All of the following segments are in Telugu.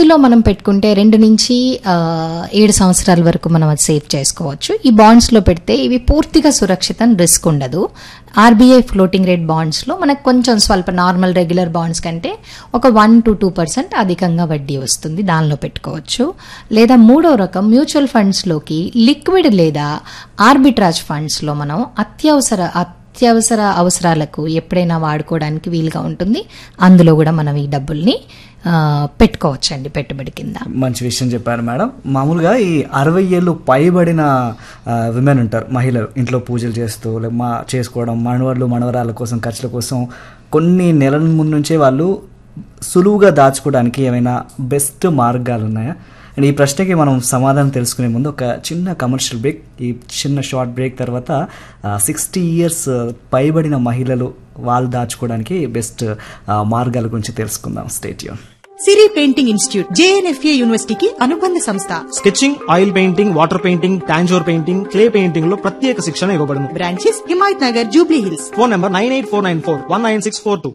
ఇందులో మనం పెట్టుకుంటే రెండు నుంచి ఆ, ఏడు సంవత్సరాల వరకు మనం అది సేవ్ చేసుకోవచ్చు ఈ బాండ్స్లో పెడితే ఇవి పూర్తిగా సురక్షితం రిస్క్ ఉండదు ఆర్బీఐ ఫ్లోటింగ్ రేట్ బాండ్స్లో మనకు కొంచెం స్వల్ప నార్మల్ రెగ్యులర్ బాండ్స్ కంటే ఒక వన్ టు టూ పర్సెంట్ అధికంగా వడ్డీ వస్తుంది దానిలో పెట్టుకోవచ్చు లేదా మూడో రకం మ్యూచువల్ ఫండ్స్లోకి లిక్విడ్ లేదా ఆర్బిట్రాజ్ ఫండ్స్లో మనం అత్యవసర అత్యవసర అవసరాలకు ఎప్పుడైనా వాడుకోవడానికి వీలుగా ఉంటుంది అందులో కూడా మనం ఈ డబ్బుల్ని ఆ, పెట్టుకోవచ్చండి పెట్టుబడి కింద మంచి విషయం చెప్పారు మేడం మామూలుగా ఈ అరవై ఏళ్ళు పైబడిన విమెన్ ఉంటారు మహిళలు ఇంట్లో పూజలు చేస్తూ లే- మా చేసుకోవడం మనవాళ్ళు మనవరాల కోసం ఖర్చుల కోసం కొన్ని నెలల ముందు నుంచే వాళ్ళు సులువుగా దాచుకోవడానికి ఏమైనా బెస్ట్ మార్గాలు ఉన్నాయా అండ్ ఈ ప్రశ్నకి మనం సమాధానం తెలుసుకునే ముందు ఒక చిన్న కమర్షియల్ బ్రేక్ ఈ చిన్న షార్ట్ బ్రేక్ తర్వాత సిక్స్టీ ఇయర్స్ పైబడిన మహిళలు వాళ్ళు దాచుకోవడానికి బెస్ట్ మార్గాల గురించి తెలుసుకుందాం stay tuned Siri painting institute J N F A యూనివర్సిటీకి అనుబంధ సంస్థ sketching oil painting water painting Tanjore painting clay painting లో ప్రత్యేక శిక్షణ ఇవ్వబడును branches Himayat Nagar Jubilee Hills phone number nine eight four nine four one nine six four two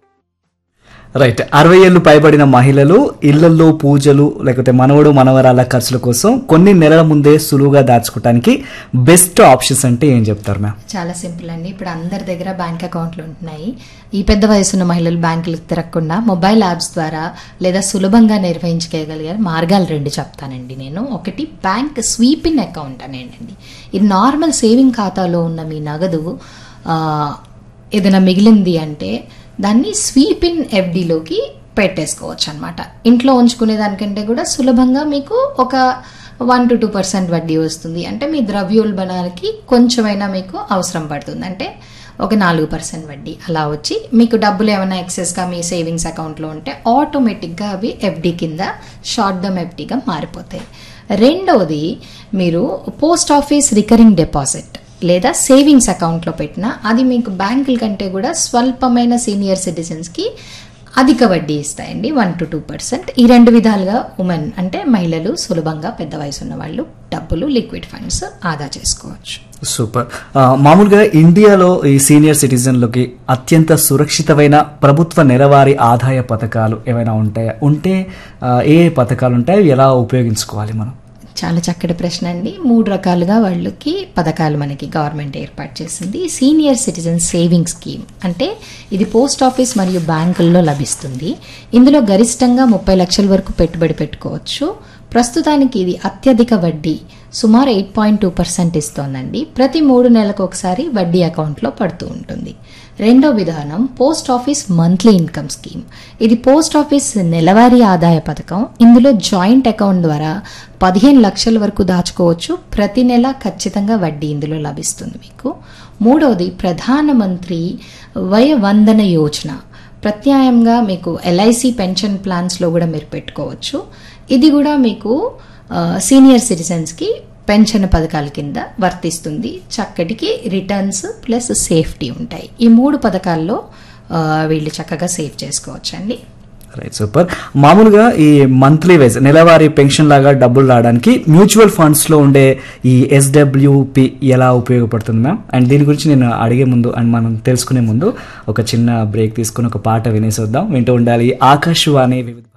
right అరవై ఏళ్ళు పైబడిన మహిళలు ఇళ్లలో పూజలు లేకపోతే మనవడు మనవరాల ఖర్చుల కోసం కొన్ని నెలల ముందే సులువుగా దాచుకోవడానికి బెస్ట్ ఆప్షన్స్ అంటే ఏం చెప్తారు మ్యామ్ చాలా సింపుల్ అండి ఇప్పుడు అందరి దగ్గర బ్యాంక్ అకౌంట్లు ఉంటున్నాయి ఈ పెద్ద వయసున్న మహిళలు బ్యాంకులకు తిరగకుండా మొబైల్ యాప్స్ ద్వారా లేదా సులభంగా నిర్వహించుకోగలిగే మార్గాలు రెండు చెప్తానండి నేను ఒకటి బ్యాంక్ స్వీపింగ్ అకౌంట్ అనేయండి ఇది నార్మల్ సేవింగ్ ఖాతాలో ఉన్న మీ నగదు ఆ, ఏదైనా మిగిలింది అంటే దాన్ని స్వీప్ ఇన్ ఎఫ్డిలోకి పెట్టేసుకోవచ్చు అనమాట ఇంట్లో ఉంచుకునే దానికంటే కూడా సులభంగా మీకు ఒక వన్ టు టూ పర్సెంట్ వడ్డీ వస్తుంది అంటే మీ ద్రవ్యోల్బణానికి కొంచెమైనా మీకు అవసరం పడుతుంది అంటే ఒక నాలుగు పర్సెంట్ వడ్డీ అలా వచ్చి మీకు డబ్బులు ఏమైనా ఎక్సెస్గా మీ సేవింగ్స్ అకౌంట్లో ఉంటే ఆటోమేటిక్గా అవి ఎఫ్డి కింద షార్ట్ దమ్ ఎఫ్డిగా మారిపోతాయి రెండవది మీరు పోస్ట్ ఆఫీస్ రికరింగ్ డిపాజిట్ లేదా సేవింగ్స్ అకౌంట్లో పెట్టినా అది మీకు బ్యాంకుల కంటే కూడా స్వల్పమైన సీనియర్ సిటిజన్స్కి అధిక వడ్డీ ఇస్తాయండి వన్ టు టూ పర్సెంట్ ఈ రెండు విధాలుగా ఉమెన్ అంటే మహిళలు సులభంగా పెద్ద వయసు ఉన్న వాళ్ళు డబ్బులు లిక్విడ్ ఫండ్స్ ఆదా చేసుకోవచ్చు సూపర్ ఆ, మామూలుగా ఇండియాలో ఈ సీనియర్ సిటిజన్లకి అత్యంత సురక్షితమైన ప్రభుత్వ నెలవారీ ఆదాయ పథకాలు ఏమైనా ఉంటాయా ఉంటే ఆ, ఏ ఏ పథకాలు ఉంటాయి ఎలా ఉపయోగించుకోవాలి మనం చాలా చక్కటి ప్రశ్న అండి మూడు రకాలుగా వాళ్ళకి పథకాలు మనకి గవర్నమెంట్ ఏర్పాటు చేసింది సీనియర్ సిటిజన్ సేవింగ్ స్కీమ్ అంటే ఇది పోస్ట్ ఆఫీస్ మరియు బ్యాంకుల్లో లభిస్తుంది ఇందులో గరిష్టంగా ముప్పై లక్షల వరకు పెట్టుబడి పెట్టుకోవచ్చు ప్రస్తుతానికి ఇది అత్యధిక వడ్డీ సుమారు ఎయిట్ పాయింట్ టూ పర్సెంట్ ఇస్తోందండి ప్రతి మూడు నెలలకు ఒకసారి వడ్డీ అకౌంట్లో పడుతూ ఉంటుంది రెండో విధానం post office monthly income scheme ఇది పోస్ట్ ఆఫీస్ నెలవారీ ఆదాయ పథకం ఇందులో జాయింట్ అకౌంట్ ద్వారా పదిహేను లక్షల వరకు దాచుకోవచ్చు ప్రతి నెల ఖచ్చితంగా వడ్డీ ఇందులో లభిస్తుంది మీకు మూడవది ప్రధానమంత్రి వయ వందన యోజన ప్రత్యామ్నాయంగా మీకు ఎల్ఐసి పెన్షన్ ప్లాన్స్లో కూడా మీరు పెట్టుకోవచ్చు ఇది కూడా మీకు ఆ, సీనియర్ సిటిజన్స్కి పెన్షన్ పథకాల కింద వర్తిస్తుంది చక్కటికి రిటర్న్స్ ప్లస్ సేఫ్టీ ఉంటాయి ఈ మూడు పథకాల్లో ఆ, వీళ్ళు చక్కగా సేవ్ చేసుకోవచ్చండి రైట్ సూపర్ మామూలుగా ఈ మంత్లీ వైజ్ నెలవారీ పెన్షన్ లాగా డబ్బులు రావడానికి మ్యూచువల్ ఫండ్స్ లో ఉండే ఈ ఎస్డబ్ల్యూపి ఎలా ఉపయోగపడుతుంది మ్యామ్ అండ్ దీని గురించి నేను అడిగే ముందు అండ్ మనం తెలుసుకునే ముందు ఒక చిన్న బ్రేక్ తీసుకుని ఒక పాట వినేసి వద్దాం వింటూ ఉండాలి ఆకాశవాణి వివిధ